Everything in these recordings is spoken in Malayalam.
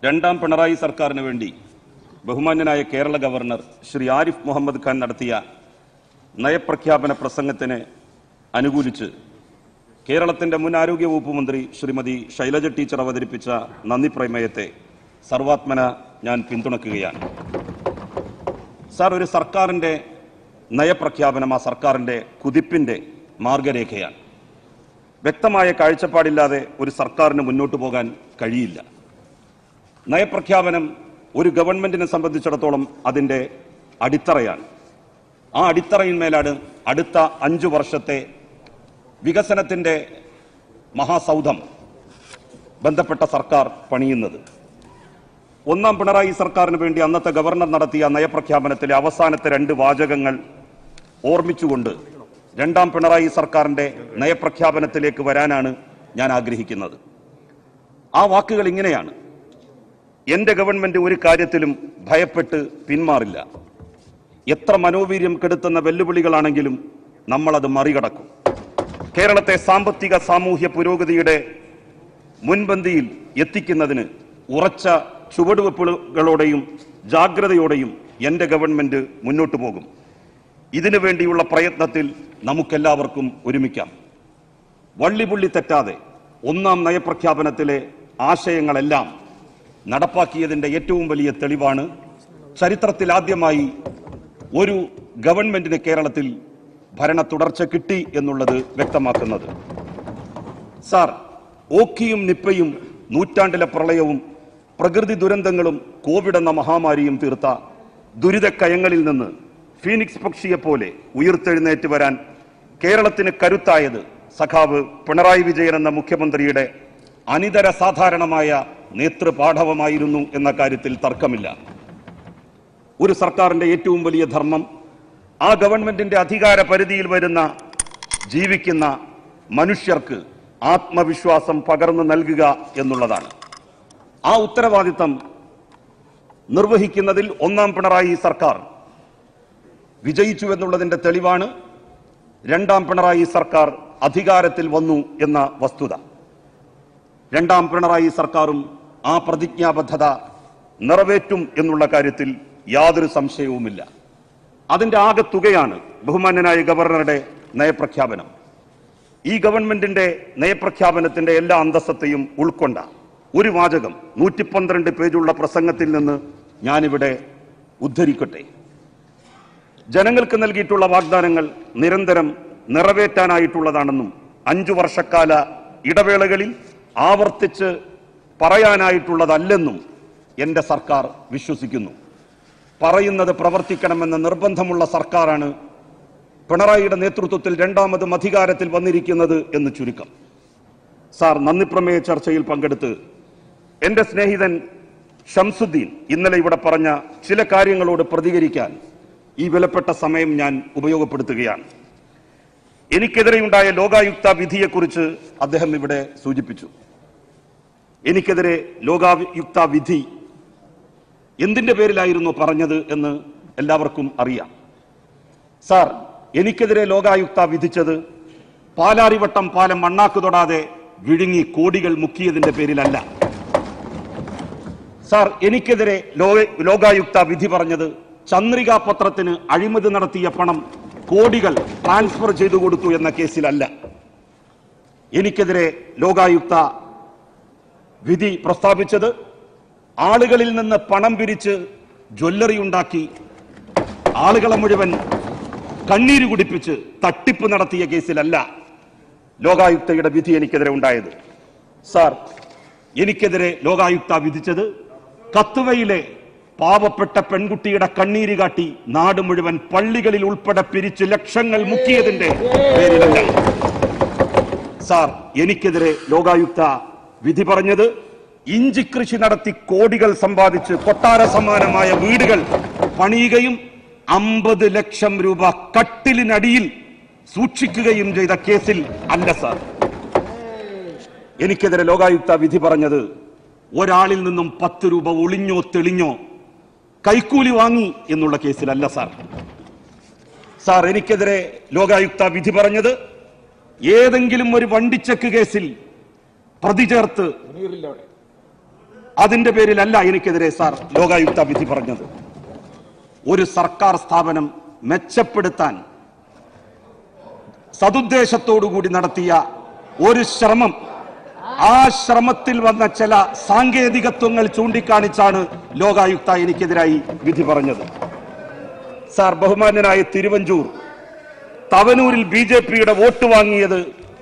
രണ്ടാം പിണറായി സർക്കാരിന് വേണ്ടി ബഹുമാന്യനായ കേരള ഗവർണർ ശ്രീ ആരിഫ് മുഹമ്മദ് ഖാൻ നടത്തിയ നയപ്രഖ്യാപന പ്രസംഗത്തിന് അനുകൂലിച്ച് കേരളത്തിന്റെ മുൻ ആരോഗ്യ വകുപ്പ് മന്ത്രി ശ്രീമതി ശൈലജ ടീച്ചർ അവതരിപ്പിച്ച നന്ദി പ്രമേയത്തെ സർവാത്മന ഞാൻ പിന്തുണക്കുകയാണ് സാർ ഒരു സർക്കാരിന്റെ നയപ്രഖ്യാപനം ആ സർക്കാരിന്റെ കുതിപ്പിന്റെ മാർഗരേഖയാണ് വ്യക്തമായ കാഴ്ചപ്പാടില്ലാതെ ഒരു സർക്കാരിന് മുന്നോട്ട് പോകാൻ കഴിയില്ല നയപ്രഖ്യാപനം ഒരു ഗവൺമെന്റിനെ സംബന്ധിച്ചിടത്തോളം അതിന്റെ അടിത്തറയാണ് ആ അടിത്തറയിന്മേലാണ് അടുത്ത അഞ്ചു വർഷത്തെ വികസനത്തിന്റെ മഹാസൗധം ബന്ധപ്പെട്ട സർക്കാർ പണിയുന്നത് ഒന്നാം പിണറായി സർക്കാരിന് വേണ്ടി അന്നത്തെ ഗവർണർ നടത്തിയ നയപ്രഖ്യാപനത്തിലെ അവസാനത്തെ രണ്ട് വാചകങ്ങൾ ഓർമ്മിച്ചുകൊണ്ട് രണ്ടാം പിണറായി സർക്കാരിന്റെ നയപ്രഖ്യാപനത്തിലേക്ക് വരാനാണ് ഞാൻ ആഗ്രഹിക്കുന്നത് ആ വാക്കുകൾ ഇങ്ങനെയാണ് എന്റെ ഗവൺമെന്റ് ഒരു കാര്യത്തിലും ഭയപ്പെട്ട് പിന്മാറില്ല എത്ര മനോവീര്യം കെടുത്തുന്ന വെല്ലുവിളികളാണെങ്കിലും നമ്മളത് മറികടക്കും കേരളത്തെ സാമ്പത്തിക സാമൂഹ്യ പുരോഗതിയുടെ മുൻപന്തിയിൽ എത്തിക്കുന്നതിന് ഉറച്ച ചുവടുവെപ്പുകളോടെയും ജാഗ്രതയോടെയും എന്റെ ഗവൺമെന്റ് മുന്നോട്ട് പോകും ഇതിനു വേണ്ടിയുള്ള പ്രയത്നത്തിൽ നമുക്കെല്ലാവർക്കും ഒരുമിക്കാം വള്ളിപുള്ളി തെറ്റാതെ ഒന്നാം നയപ്രഖ്യാപനത്തിലെ ആശയങ്ങളെല്ലാം നടപ്പാക്കിയതിന്റെ ഏറ്റവും വലിയ തെളിവാണ് ചരിത്രത്തിൽ ആദ്യമായി ഒരു ഗവൺമെന്റിന് കേരളത്തിൽ ഭരണ തുടർച്ച കിട്ടി എന്നുള്ളത് വ്യക്തമാക്കുന്നത് സാർ ഓക്കിയും നിപ്പയും നൂറ്റാണ്ടിലെ പ്രളയവും പ്രകൃതി ദുരന്തങ്ങളും കോവിഡ് എന്ന മഹാമാരിയും തീർത്ത ദുരിതക്കയങ്ങളിൽ നിന്ന് ഫീനിക്സ് പക്ഷിയെ പോലെ ഉയർത്തെഴുന്നേറ്റ് വരാൻ കേരളത്തിന് കരുത്തായത് സഖാവ് പിണറായി വിജയൻ എന്ന മുഖ്യമന്ത്രിയുടെ അനിതര സാധാരണമായ നേതൃപാഠവമായിരുന്നു എന്ന കാര്യത്തിൽ തർക്കമില്ല ഒരു സർക്കാരിന്റെ ഏറ്റവും വലിയ ധർമ്മം ആ ഗവൺമെന്റിന്റെ അധികാര പരിധിയിൽ വരുന്ന ജീവിക്കുന്ന മനുഷ്യർക്ക് ആത്മവിശ്വാസം പകർന്നു നൽകുക എന്നുള്ളതാണ് ആ ഉത്തരവാദിത്തം നിർവഹിക്കുന്നതിൽ ഒന്നാം പിണറായി സർക്കാർ വിജയിച്ചു എന്നുള്ളതിന്റെ തെളിവാണ് രണ്ടാം പിണറായി സർക്കാർ അധികാരത്തിൽ വന്നു എന്ന വസ്തുത രണ്ടാം പിണറായി സർക്കാരും ആ പ്രതിജ്ഞാബദ്ധത നിറവേറ്റും എന്നുള്ള കാര്യത്തിൽ യാതൊരു സംശയവുമില്ല അതിന്റെ ആകെ തുകയാണ് ബഹുമാന്യനായ ഗവർണറുടെ നയപ്രഖ്യാപനം ഈ ഗവൺമെന്റിന്റെ നയപ്രഖ്യാപനത്തിന്റെ എല്ലാ അന്തസ്സത്തെയും ഉൾക്കൊണ്ട ഒരു വാചകം നൂറ്റി പന്ത്രണ്ട് പേജുള്ള പ്രസംഗത്തിൽ നിന്ന് ഞാനിവിടെ ഉദ്ധരിക്കട്ടെ ജനങ്ങൾക്ക് നൽകിയിട്ടുള്ള വാഗ്ദാനങ്ങൾ നിരന്തരം നിറവേറ്റാനായിട്ടുള്ളതാണെന്നും അഞ്ചു വർഷക്കാല ഇടവേളകളിൽ ആവർത്തിച്ച് പറയാനായിട്ടുള്ളതല്ലെന്നും എന്റെ സർക്കാർ വിശ്വസിക്കുന്നു പറയുന്നത് പ്രവർത്തിക്കണമെന്ന നിർബന്ധമുള്ള സർക്കാരാണ് പിണറായിയുടെ നേതൃത്വത്തിൽ രണ്ടാമതും അധികാരത്തിൽ വന്നിരിക്കുന്നത് എന്ന് ചുരുക്കം സാർ നന്ദിപ്രമേയ ചർച്ചയിൽ പങ്കെടുത്ത് എന്റെ സ്നേഹിതൻ ഷംസുദ്ദീൻ ഇന്നലെ ഇവിടെ പറഞ്ഞ ചില കാര്യങ്ങളോട് പ്രതികരിക്കാൻ ഈ വിലപ്പെട്ട സമയം ഞാൻ ഉപയോഗപ്പെടുത്തുകയാണ് എനിക്കെതിരെയുണ്ടായ ലോകായുക്ത വിധിയെക്കുറിച്ച് അദ്ദേഹം ഇവിടെ സൂചിപ്പിച്ചു എനിക്കെതിരെ ലോകായുക്ത വിധി എന്തിന്റെ പേരിലായിരുന്നു പറഞ്ഞത് എന്ന് എല്ലാവർക്കും അറിയാം സാർ എനിക്കെതിരെ ലോകായുക്ത വിധിച്ചത് പാലാരിവട്ടം പാലം മണ്ണാക്ക് തൊടാതെ വിഴുങ്ങി കോടികൾ മുക്കിയതിന്റെ പേരിലല്ല സാർ എനിക്കെതിരെ ലോ- ലോകായുക്ത വിധി പറഞ്ഞത് ചന്ദ്രിക പത്രത്തിന് അഴിമതി നടത്തിയ പണം കോടികൾ ട്രാൻസ്ഫർ ചെയ്തു കൊടുത്തു എന്ന കേസിലല്ല എനിക്കെതിരെ ലോകായുക്ത വിധി പ്രസ്താവിച്ചത് ആളുകളിൽ നിന്ന് പണം പിരിച്ച് ജ്വല്ലറി ഉണ്ടാക്കി ആളുകളെ മുഴുവൻ കണ്ണീര് കുടിപ്പിച്ച് തട്ടിപ്പ് നടത്തിയ കേസിലല്ല ലോകായുക്തയുടെ വിധി എനിക്കെതിരെ ഉണ്ടായത് സാർ എനിക്കെതിരെ ലോകായുക്ത വിധിച്ചത് കത്തുവയിലെ പാവപ്പെട്ട പെൺകുട്ടിയുടെ കണ്ണീര് കാട്ടി നാട് മുഴുവൻ പള്ളികളിൽ ഉൾപ്പെടെ പിരിച്ച് ലക്ഷങ്ങൾ മുക്കിയതിന്റെ പേരിലല്ല സാർ എനിക്കെതിരെ ലോകായുക്ത വിധി പറഞ്ഞത് ഇഞ്ചി കൃഷി നടത്തി കോടികൾ സമ്പാദിച്ച് കൊട്ടാര സമാനമായ വീടുകൾ പണിയുകയും അമ്പത് ലക്ഷം രൂപ കട്ടിലിനടിയിൽ സൂക്ഷിക്കുകയും ചെയ്ത കേസിൽ അല്ല സാർ എനിക്കെതിരെ ലോകായുക്ത വിധി പറഞ്ഞത് ഒരാളിൽ നിന്നും പത്ത് രൂപ ഒളിഞ്ഞോ തെളിഞ്ഞോ കൈക്കൂലി വാങ്ങി എന്നുള്ള കേസിലല്ല സാർ സാർ എനിക്കെതിരെ ലോകായുക്ത വിധി പറഞ്ഞത് ഏതെങ്കിലും ഒരു വണ്ടിച്ചെക്ക് കേസിൽ പ്രതി ചേർത്ത് അതിന്റെ പേരിലല്ല എനിക്കെതിരെ സാർ ലോകായുക്ത വിധി പറഞ്ഞത് ഒരു സർക്കാർ സ്ഥാപനം മെച്ചപ്പെടുത്താൻ സതുദ്ദേശത്തോടുകൂടി നടത്തിയ ഒരു ശ്രമം ആ ശ്രമത്തിൽ വന്ന ചില സാങ്കേതികത്വങ്ങൾ ചൂണ്ടിക്കാണിച്ചാണ് ലോകായുക്ത എനിക്കെതിരായി വിധി പറഞ്ഞത് സാർ ബഹുമാന്യനായ തിരുവഞ്ചൂർ തവനൂരിൽ ബി ജെ പിയുടെ വോട്ട് വാങ്ങിയത്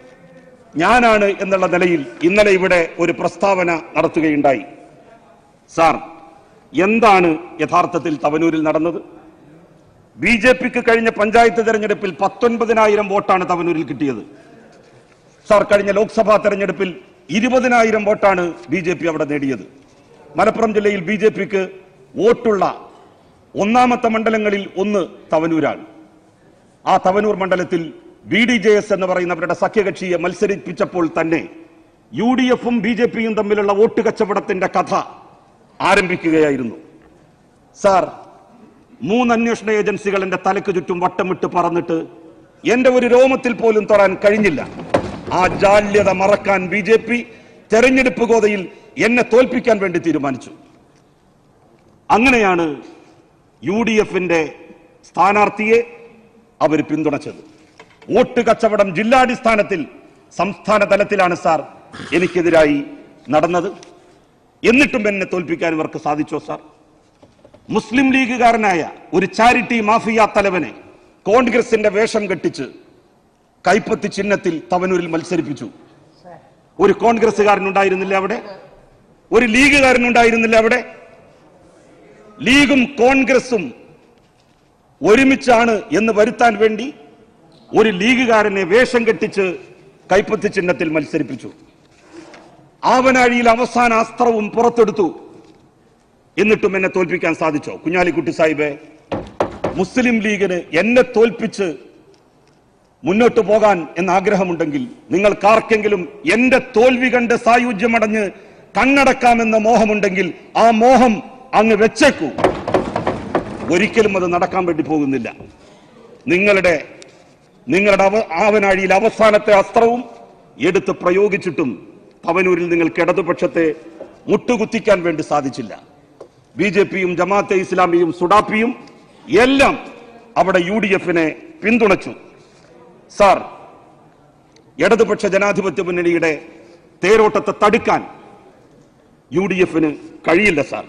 ഞാനാണ് എന്നുള്ള നിലയിൽ ഇന്നലെ ഇവിടെ ഒരു പ്രസ്താവന നടത്തുകയുണ്ടായി സാർ എന്താണ് യഥാർത്ഥത്തിൽ തവനൂരിൽ നടന്നത് ബി ജെ പിക്ക് കഴിഞ്ഞ പഞ്ചായത്ത് തെരഞ്ഞെടുപ്പിൽ പത്തൊൻപതിനായിരം വോട്ടാണ് തവനൂരിൽ കിട്ടിയത് സാർ കഴിഞ്ഞ ലോക്സഭാ തെരഞ്ഞെടുപ്പിൽ ഇരുപതിനായിരം വോട്ടാണ് ബി ജെ പി അവിടെ നേടിയത് മലപ്പുറം ജില്ലയിൽ ബി ജെ പിക്ക് വോട്ടുള്ള ഒന്നാമത്തെ മണ്ഡലങ്ങളിൽ ഒന്ന് തവനൂരാണ് ആ തവനൂർ മണ്ഡലത്തിൽ ബി ഡി ജെ എസ് എന്ന് പറയുന്നവരുടെ സഖ്യകക്ഷിയെ മത്സരിപ്പിച്ചപ്പോൾ തന്നെ യു ഡി എഫും ബി ജെ പിയും തമ്മിലുള്ള വോട്ട് കച്ചവടത്തിന്റെ കഥ ആരംഭിക്കുകയായിരുന്നു സാർ മൂന്ന് അന്വേഷണ ഏജൻസികൾ എന്റെ തലക്ക് ചുറ്റും വട്ടമിട്ട് പറന്നിട്ട് എന്റെ ഒരു രോമത്തിൽ പോലും തൊടാൻ കഴിഞ്ഞില്ല ആ ജാല്യത മറക്കാൻ ബി ജെ പി തെരഞ്ഞെടുപ്പ് ഗോതയിൽ എന്നെ തോൽപ്പിക്കാൻ വേണ്ടി തീരുമാനിച്ചു അങ്ങനെയാണ് യു ഡി എഫിന്റെ സ്ഥാനാർത്ഥിയെ അവർ പിന്തുണച്ചത് വോട്ട് കച്ചവടം ജില്ലാടിസ്ഥാനത്തിൽ സംസ്ഥാന തലത്തിലാണ് സാർ എനിക്കെതിരായി നടന്നത് എന്നിട്ടും എന്നെ തോൽപ്പിക്കാൻ ഇവർക്ക് സാധിച്ചോ സാർ മുസ്ലിം ലീഗുകാരനായ ഒരു ചാരിറ്റി മാഫിയ തലവനെ കോൺഗ്രസിന്റെ വേഷം കെട്ടിച്ച് കൈപ്പത്തി ചിഹ്നത്തിൽ തവനൂരിൽ മത്സരിപ്പിച്ചു ഒരു കോൺഗ്രസ്സുകാരനുണ്ടായിരുന്നില്ല അവിടെ ഒരു ലീഗുകാരനുണ്ടായിരുന്നില്ല അവിടെ ലീഗും കോൺഗ്രസും ഒരുമിച്ചാണ് എന്ന് വരുത്താൻ വേണ്ടി ഒരു ലീഗുകാരനെ വേഷം കെട്ടിച്ച് കൈപ്പത്തി ചിഹ്നത്തിൽ മത്സരിപ്പിച്ചു ആവനാഴിയിൽ അവസാന അസ്ത്രവും പുറത്തെടുത്തു എന്നിട്ടും എന്നെ തോൽപ്പിക്കാൻ സാധിച്ചോ കുഞ്ഞാലിക്കുട്ടി സാഹിബെ മുസ്ലിം ലീഗിന് എന്നെ തോൽപ്പിച്ച് മുന്നോട്ട് പോകാൻ എന്ന ആഗ്രഹമുണ്ടെങ്കിൽ നിങ്ങൾക്കാർക്കെങ്കിലും എന്റെ തോൽവി കണ്ട് സായുജ്യമടഞ്ഞ് കണ്ണടക്കാമെന്ന മോഹമുണ്ടെങ്കിൽ ആ മോഹം അങ്ങ് വെച്ചേക്കൂ ഒരിക്കലും അത് നടക്കാൻ വേണ്ടി പോകുന്നില്ല നിങ്ങളുടെ നിങ്ങളുടെ അവ ആവനാഴിയിൽ അവസാനത്തെ അസ്ത്രവും എടുത്ത് പ്രയോഗിച്ചിട്ടും തവനൂരിൽ നിങ്ങൾക്ക് ഇടതുപക്ഷത്തെ മുട്ടുകുത്തിക്കാൻ വേണ്ടി സാധിച്ചില്ല ബി ജെ പിയും ജമാഅത്തെ ഇസ്ലാമിയും സുഡാപ്പിയും എല്ലാം അവിടെ യു ഡി എഫിനെ പിന്തുണച്ചു സാർ ഇടതുപക്ഷ ജനാധിപത്യ മുന്നണിയുടെ തേരോട്ടത്തെ തടുക്കാൻ യു ഡി എഫിന് കഴിയില്ല സാർ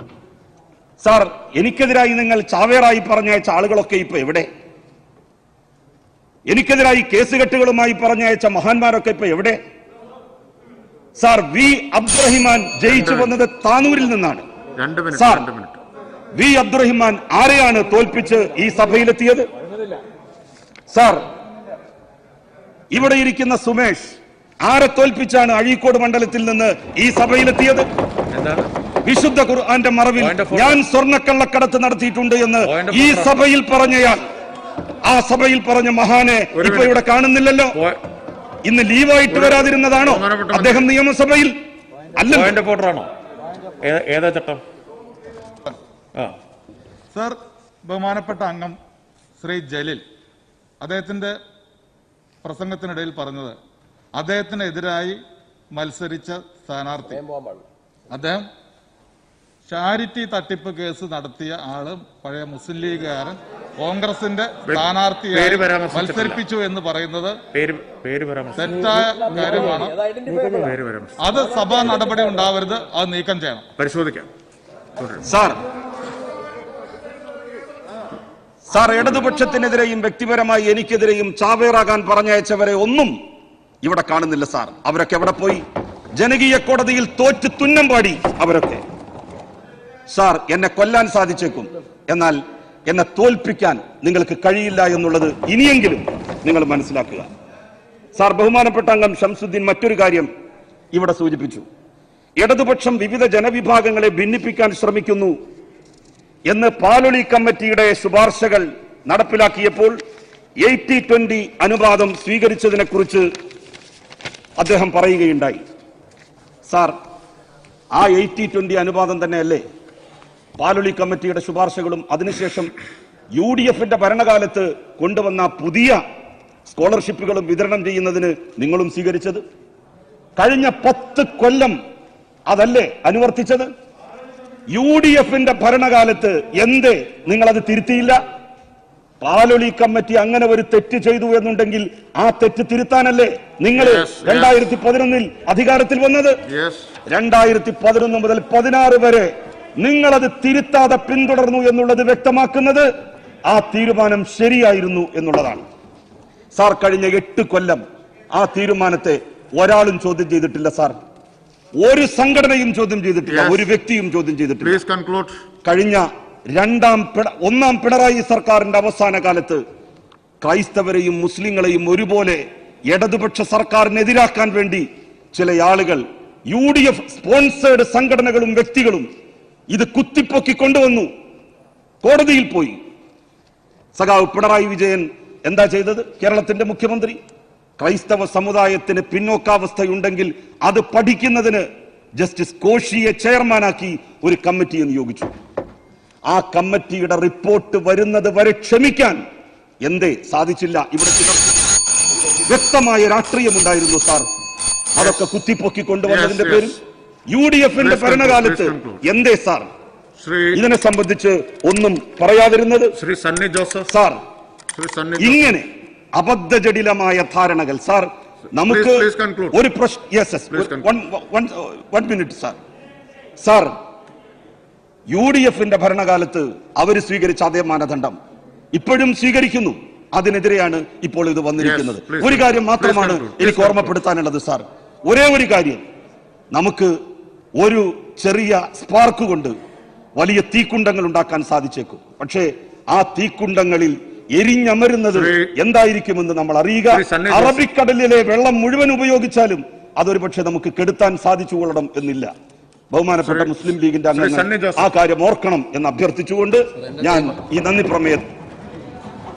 സാർ എനിക്കെതിരായി നിങ്ങൾ ചാവേറായി പറഞ്ഞയച്ച ആളുകളൊക്കെ ഇപ്പൊ എവിടെ എനിക്കെതിരായി കേസുകെട്ടുകളുമായി പറഞ്ഞയച്ച മഹാന്മാരൊക്കെ ഇപ്പൊ എവിടെ സാർ വി അബ്ദുറഹിമാൻ ജയിച്ചു വന്നത് താനൂരിൽ നിന്നാണ് രണ്ട് മിനിറ്റ് സാർ. രണ്ട് മിനിറ്റ് വി അബ്ദുറഹിമാൻ ആരെയാണ് തോൽപ്പിച്ച് ഈ സഭയിലെത്തിയത് സാർ ഇവിടെ ഇരിക്കുന്ന സുമേഷ് ആരെ തോൽപ്പിച്ചാണ് അഴീക്കോട് മണ്ഡലത്തിൽ നിന്ന് ഈ സഭയിലെത്തിയത് എന്താണ് വിശുദ്ധ ഖുർആന്റെ മറവിൽ Point of order. ഞാൻ സ്വർണ്ണക്കള്ളക്കടത്ത് നടത്തിയിട്ടുണ്ട് എന്ന് Point of ഈ order. സഭയിൽ പറഞ്ഞയാൾ ആ സഭയിൽ പറഞ്ഞ മഹാനെ ഒരു ഇപ്പൊ minute. ഇവിടെ കാണുന്നില്ലല്ലോ പോ- ഇന്ന് ലീവായിട്ട് വരാതിരുന്നതാണോ ബഹുമാനപ്പെട്ട അദ്ദേഹം നിയമസഭയിൽ അല്ല പോയിന്റ് ഓഫ് ഓർഡർ ആണോ ഏ- ഏതാ ചട്ടം ആ സർ ബഹുമാനപ്പെട്ട അംഗം ശ്രീ ജലീൽ അദ്ദേഹത്തിന്റെ പ്രസംഗത്തിനിടയിൽ പറഞ്ഞത് അദ്ദേഹത്തിനെതിരായി മത്സരിച്ച സ്ഥാനാർത്ഥി അദ്ദേഹം ചാരിറ്റി തട്ടിപ്പ് കേസ് നടത്തിയ ആള് പഴയ മുസ്ലിം ലീഗുകാരൻ കോൺഗ്രസിന്റെ സ്ഥാനാർത്ഥിയായി പേര് പരാമർശിച്ചിട്ടില്ല. മത്സരിപ്പിച്ചു എന്ന് പറയുന്നത് പേര് പേര് പരാമർശം തെറ്റായ കാര്യമാണ് പേര് പരാമർശം അത് സഭാ നടപടി ഉണ്ടാവരുത് അത് നീക്കം ചെയ്യണം പരിശോധിക്കാം തുടരും. സാർ സാർ ഇടതുപക്ഷത്തിനെതിരെയും വ്യക്തിപരമായി എനിക്കെതിരെയും ചാവേറാകാൻ പറഞ്ഞയച്ചവരെ ഒന്നും ഇവിടെ കാണുന്നില്ല സാർ അവരൊക്കെ എവിടെ പോയി ജനകീയ കോടതിയിൽ തോറ്റ് തുന്നം പാടി അവരൊക്കെ സാർ എന്നെ കൊല്ലാൻ സാധിച്ചേക്കും എന്നാൽ എന്നെ തോൽപ്പിക്കാൻ നിങ്ങൾക്ക് കഴിയില്ല എന്നുള്ളത് ഇനിയെങ്കിലും നിങ്ങൾ മനസ്സിലാക്കുക സാർ ബഹുമാനപ്പെട്ട അംഗം ഷംസുദ്ദീൻ മറ്റൊരു കാര്യം ഇവിടെ സൂചിപ്പിച്ചു ഇടതുപക്ഷം വിവിധ ജനവിഭാഗങ്ങളെ ഭിന്നിപ്പിക്കാൻ ശ്രമിക്കുന്നു എന്ന് പാലൊളി കമ്മിറ്റിയുടെ ശുപാർശകൾ നടപ്പിലാക്കിയപ്പോൾ എയ്റ്റി ട്വന്റി അനുപാതം സ്വീകരിച്ചതിനെ കുറിച്ച് അദ്ദേഹം പറയുകയുണ്ടായി സാർ ആ എയ്റ്റി ട്വന്റി അനുപാതം തന്നെയല്ലേ പാലൊളി കമ്മിറ്റിയുടെ ശുപാർശകളും അതിനുശേഷം യു ഡി എഫിന്റെ ഭരണകാലത്ത് കൊണ്ടുവന്ന പുതിയ സ്കോളർഷിപ്പുകളും വിതരണം ചെയ്യുന്നതിന് നിങ്ങളും സ്വീകരിച്ചത് കഴിഞ്ഞ പത്ത് കൊല്ലം അതല്ലേ അനുവർത്തിച്ചത് യു ഡി എഫിന്റെ ഭരണകാലത്ത് എന്തേ നിങ്ങൾ അത് തിരുത്തിയില്ല പാലൊളി കമ്മിറ്റി അങ്ങനെ ഒരു തെറ്റ് ചെയ്തു എന്നുണ്ടെങ്കിൽ ആ തെറ്റ് തിരുത്താനല്ലേ നിങ്ങൾ Yes, yes. രണ്ടായിരത്തി പതിനൊന്നിൽ അധികാരത്തിൽ വന്നത് യെസ് രണ്ടായിരത്തി പതിനൊന്ന് മുതൽ പതിനാറ് വരെ നിങ്ങളത് തിരുത്താതെ പിന്തുടർന്നു എന്നുള്ളത് വ്യക്തമാക്കുന്നത് ആ തീരുമാനം ശരിയായിരുന്നു എന്നുള്ളതാണ് സാർ കഴിഞ്ഞ എട്ട് കൊല്ലം ആ തീരുമാനത്തെ ഒരാളും ചോദ്യം ചെയ്തിട്ടില്ല സാർ ഒരു സംഘടനയും ചോദ്യം ചെയ്തിട്ടില്ല Yes. ഒരു വ്യക്തിയും ചോദ്യം ചെയ്തിട്ടില്ല പ്ലീസ് കൺക്ലൂഡ് കഴിഞ്ഞ രണ്ടാം പിണ- ഒന്നാം പിണറായി സർക്കാരിന്റെ അവസാന കാലത്ത് ക്രൈസ്തവരെയും മുസ്ലിങ്ങളെയും ഒരുപോലെ ഇടതുപക്ഷ സർക്കാരിനെതിരാക്കാൻ വേണ്ടി ചില ആളുകൾ യു ഡി എഫ് സ്പോൺസേഡ് സംഘടനകളും വ്യക്തികളും ഇത് കുത്തിപ്പൊക്കി കൊണ്ടുവന്നു കോടതിയിൽ പോയി സഖാവ് പിണറായി വിജയൻ എന്താ ചെയ്തത് കേരളത്തിന്റെ മുഖ്യമന്ത്രി ക്രൈസ്തവ സമുദായത്തിന് പിന്നോക്കാവസ്ഥയുണ്ടെങ്കിൽ അത് പഠിക്കുന്നതിന് ജസ്റ്റിസ് കോഷിയെ ചെയർമാനാക്കി ഒരു കമ്മിറ്റിയെ നിയോഗിച്ചു ആ കമ്മിറ്റിയുടെ റിപ്പോർട്ട് വരുന്നത് വരെ ക്ഷമിക്കാൻ എന്തേ സാധിച്ചില്ല ഇവിടെ ചിലർക്ക് വ്യക്തമായ രാഷ്ട്രീയമുണ്ടായിരുന്നു സാർ അതൊക്കെ കുത്തിപ്പൊക്കി കൊണ്ടുവന്നതിന്റെ Yes, yes. പേരിൽ യു ഡി എഫിന്റെ Please conclude, ഭരണകാലത്ത് please conclude. എന്തേ സാർ ശ്രീ ഇതിനെ സംബന്ധിച്ച് ഒന്നും പറയാതിരുന്നത് ശ്രീ സണ്ണി ജോസഫ് സാർ ശ്രീ സണ്ണി ജോസഫ് ഇങ്ങനെ അബദ്ധജടിലമായ ധാരണകൾ സാർ നമുക്ക് Please, please conclude. ഒരു പ്രശ്ന yes Please conclude. One minute sir sir U D എഫിന്റെ ഭരണകാലത്ത് അവർ സ്വീകരിച്ച അതേ മാനദണ്ഡം ഇപ്പോഴും സ്വീകരിക്കുന്നു അതിനെതിരെയാണ് ഇപ്പോൾ ഇത് വന്നിരിക്കുന്നത് please ഒരു കാര്യം conclude. മാത്രമാണ് Please conclude. എനിക്ക് Please ഓർമ്മപ്പെടുത്താനുള്ളത് സാർ ഒരേ ഒരു കാര്യം നമുക്ക് ഒരു ചെറിയ സ്പാർക്ക് കൊണ്ട് വലിയ തീക്കുണ്ടങ്ങൾ ഉണ്ടാക്കാൻ സാധിച്ചേക്കും പക്ഷേ ആ തീക്കുണ്ടങ്ങളിൽ എരിഞ്ഞമരുന്നത് ശ്രീ- എന്തായിരിക്കുമെന്ന് നമ്മൾ അറിയുക ശ്രീ സണ്ണി ജോസഫ്. അറബിക്കടലിലെ വെള്ളം മുഴുവൻ ഉപയോഗിച്ചാലും അതൊരു പക്ഷേ നമുക്ക് കെടുത്താൻ സാധിച്ചുകൊള്ളണം എന്നില്ല ബഹുമാനപ്പെട്ട ശ്രീ- മുസ്ലിം ലീഗിന്റെ ശ്രീ സണ്ണി അംഗങ്ങൾ ജോസഫ്. ആ കാര്യം ഓർക്കണം എന്ന് അഭ്യർത്ഥിച്ചുകൊണ്ട് ഞാൻ ഈ നന്ദി പ്രമേയം